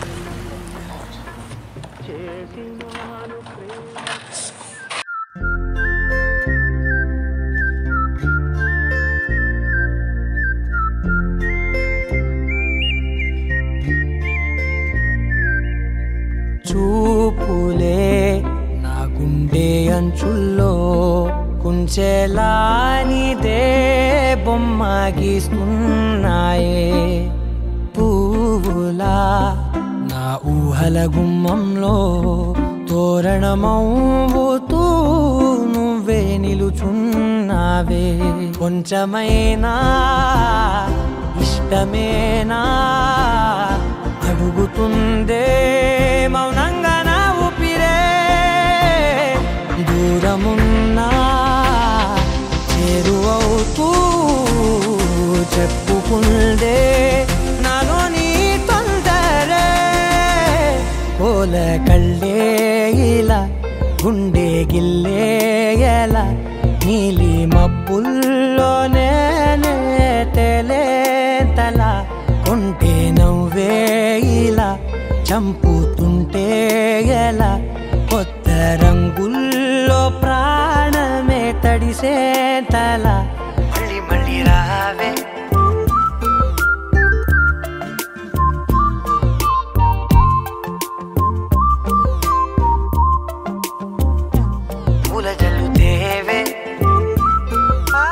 చూపులే నా గుండె అంచుల్లో కుంచెలానిదే బొమ్మ గీస్తున్నాయే పువ్వులా నా ఊహల గుమ్మంలో తోరణమవుతూ నువ్వే నిలుచున్నావే కొంచెమైనా ఇష్టమేనా అడుగుతుందే మౌనంగా నా ఊపిరే దూరమున్నా చేరువవుతూ చెప్పుకుందే నాలో నీ తొందరే కోల కళ్ళే ఇలా గుండె గిల్లే ఎలా నీలి మబ్బుల్లోనే తేలే తల కొంటే నవ్వే ఇలా చంపుతుంటే ఎలా కొత్త రంగుల్లో ప్రాణమే తడిసే తల మళ్ళీ మళ్ళీ రావే పూల జల్లుతేవే ఆ,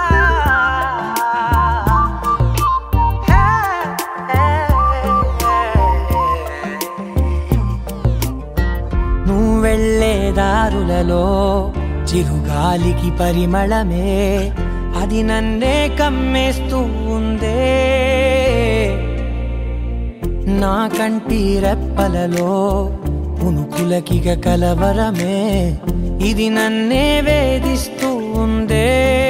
హే, హే, నువ్వు వెళ్ళే దారులలో చిరుగాలికి పరిమళమే అది నన్నే కమ్మేస్తూ ఉందే నా కంటి రెప్పలలో పునుకులకిగ కలవరమే ఇది నన్నే వేధిస్తూ ఉందే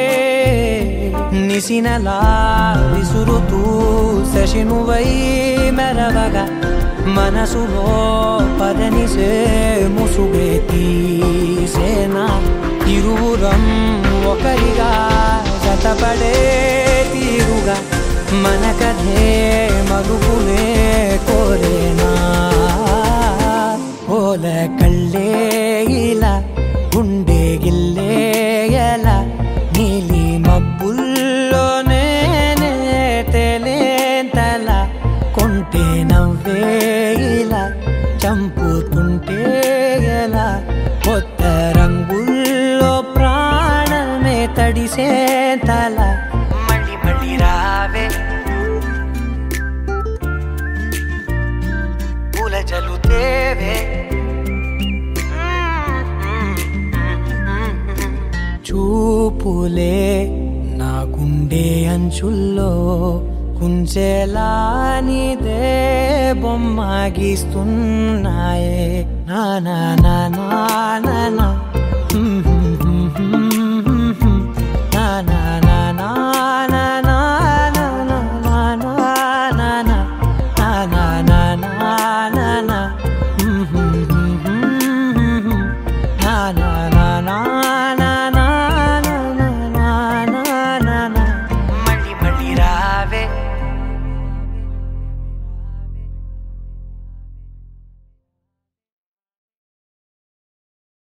నిసినలా విసురుతూ శశినువై మెరవగా మనసులో పదనిసే ముసుగే తీసేనా ఇరువురం ఒకరిగా జతపడే తీరుగా మన కథే మరుగునే కోరేనా ఓల కళ్ళే ఇలా గుండె గిల్లే ఎలా నీలి మబ్బుల్లోనే తేలేంతల కొంటే నవ్వే ఇలా చంపుతుంటే ఎలా కొత్త రంగుల్లో ప్రాణమే తడిసే తల మళ్ళీ మళ్ళీ రావే పూల జలుతేవే చూపులే నా గుండె అంచుల్లో కుంచెలానిదే బొమ్మ గీస్తున్నాయే నా నా నా నా నా నా